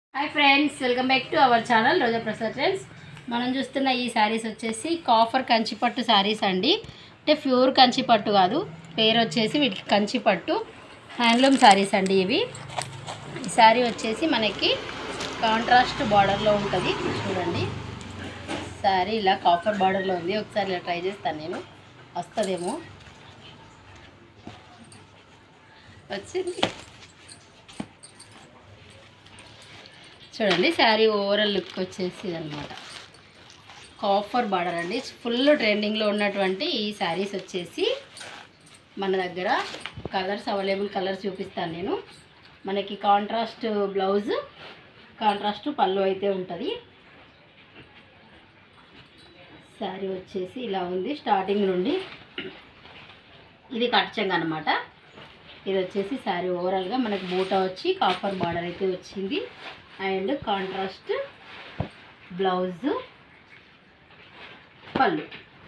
hi friends welcome back to our channel Roja Prasad friends మనం చూస్తున్న ఈ శారీస్ వచ్చేసి కాఫర్ కంచిపట్టు శారీస్ అండి అంటే ప్యూర్ కంచిపట్టు కాదు పేరు వచ్చేసి వీటికి కంచిపట్టు హ్యాండ్లూమ్ శారీస్ అండి ఇవి ఈ శారీ వచ్చేసి మనకి కాంట్రాస్ట్ బార్డర్లో ఉంటుంది చూడండి శారీ ఇలా కాఫర్ బార్డర్లో ఉంది ఒకసారి ఇలా ట్రై చేస్తాను నేను వస్తుందేమో వచ్చింది చూడండి శారీ ఓవరాల్ లుక్ వచ్చేసి అనమాట కాఫర్ బార్డర్ అండి ఫుల్ ట్రెండింగ్లో ఉన్నటువంటి ఈ శారీస్ వచ్చేసి మన దగ్గర కలర్స్ అవైలబుల్ కలర్స్ చూపిస్తాను నేను మనకి కాంట్రాస్ట్ బ్లౌజ్ కాంట్రాస్ట్ పళ్ళు అయితే ఉంటుంది శారీ వచ్చేసి ఇలా ఉంది స్టార్టింగ్ నుండి ఇది కట్చంగా అనమాట ఇది వచ్చేసి శారీ ఓవరాల్గా మనకి బూటా వచ్చి కాపర్ బార్డర్ అయితే వచ్చింది అండ్ కాంట్రాస్ట్ బ్లౌజ్ పళ్ళు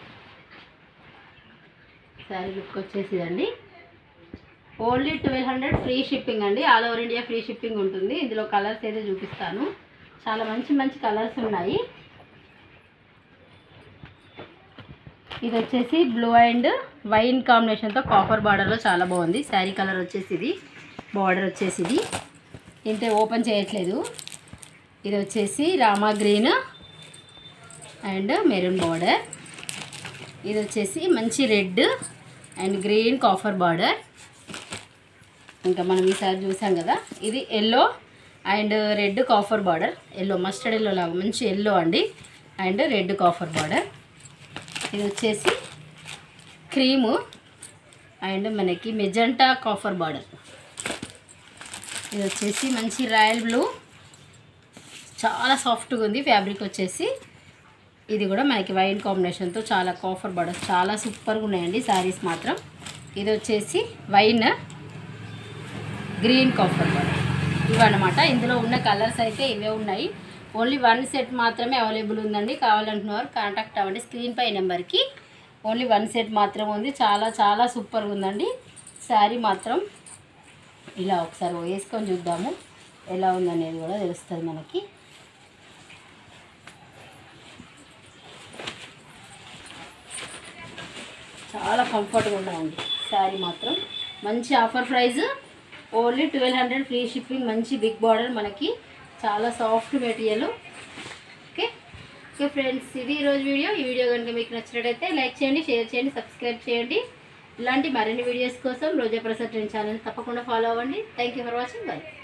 శారీ లుక్ వచ్చేసి ఇదండి only twelve hundred free shipping అండి all over India free shipping ఉంటుంది ఇందులో కలర్స్ అయితే చూపిస్తాను చాలా మంచి మంచి కలర్స్ ఉన్నాయి ఇది వచ్చేసి బ్లూ అండ్ వైన్ కాంబినేషన్తో కాపర్ బార్డర్లో చాలా బాగుంది శారీ కలర్ వచ్చేసి ఇది బార్డర్ వచ్చేసి ఇది ఇంతే ఓపెన్ చేయట్లేదు ఇది వచ్చేసి Rama green and maroon border ఇది వచ్చేసి మంచి red and green copper border ఇంకా మనం ఈసారి చూసాం కదా ఇది yellow and red copper border yellow mustard yellow లాగా మంచి ఎల్లో అండి అండ్ రెడ్ కాఫర్ బార్డర్ ఇది వచ్చేసి క్రీము అండ్ మనకి మెజంటా కాఫర్ బార్డర్ ఇది వచ్చేసి మంచి రాయల్ బ్లూ చాలా సాఫ్ట్గా ఉంది ఫ్యాబ్రిక్ వచ్చేసి ఇది కూడా మనకి వైన్ కాంబినేషన్తో చాలా కాఫర్ బార్డర్ చాలా సూపర్గా ఉన్నాయండి శారీస్ మాత్రం ఇది వచ్చేసి వైన్ గ్రీన్ కాఫర్ బార్డర్ ఇవన్నమాట ఇందులో ఉన్న కలర్స్ అయితే ఇవే ఉన్నాయి ఓన్లీ వన్ సెట్ మాత్రమే అవైలబుల్ ఉందండి కావాలంటున్నవారు కాంటాక్ట్ అవ్వండి స్క్రీన్ పై నెంబర్కి ఓన్లీ వన్ సెట్ మాత్రం ఉంది చాలా చాలా సూపర్గా ఉందండి శారీ మాత్రం ఇలా ఒకసారి వేసుకొని చూద్దాము ఎలా ఉందనేది కూడా తెలుస్తుంది మనకి చాలా కంఫర్ట్గా ఉన్నాయండి శారీ మాత్రం మంచి offer price only twelve hundred free shipping మంచి బిగ్ బార్డర్ మనకి చాలా soft material okay okay friends ఇది ఈరోజు వీడియో ఈ వీడియో కనుక మీకు నచ్చినట్టయితే లైక్ చేయండి షేర్ చేయండి సబ్స్క్రైబ్ చేయండి ఇలాంటి మరిన్ని వీడియోస్ కోసం రోజా ప్రసాద్ ట్రెండ్ ఛానల్ తప్పకుండా ఫాలో అవ్వండి thank you for watching by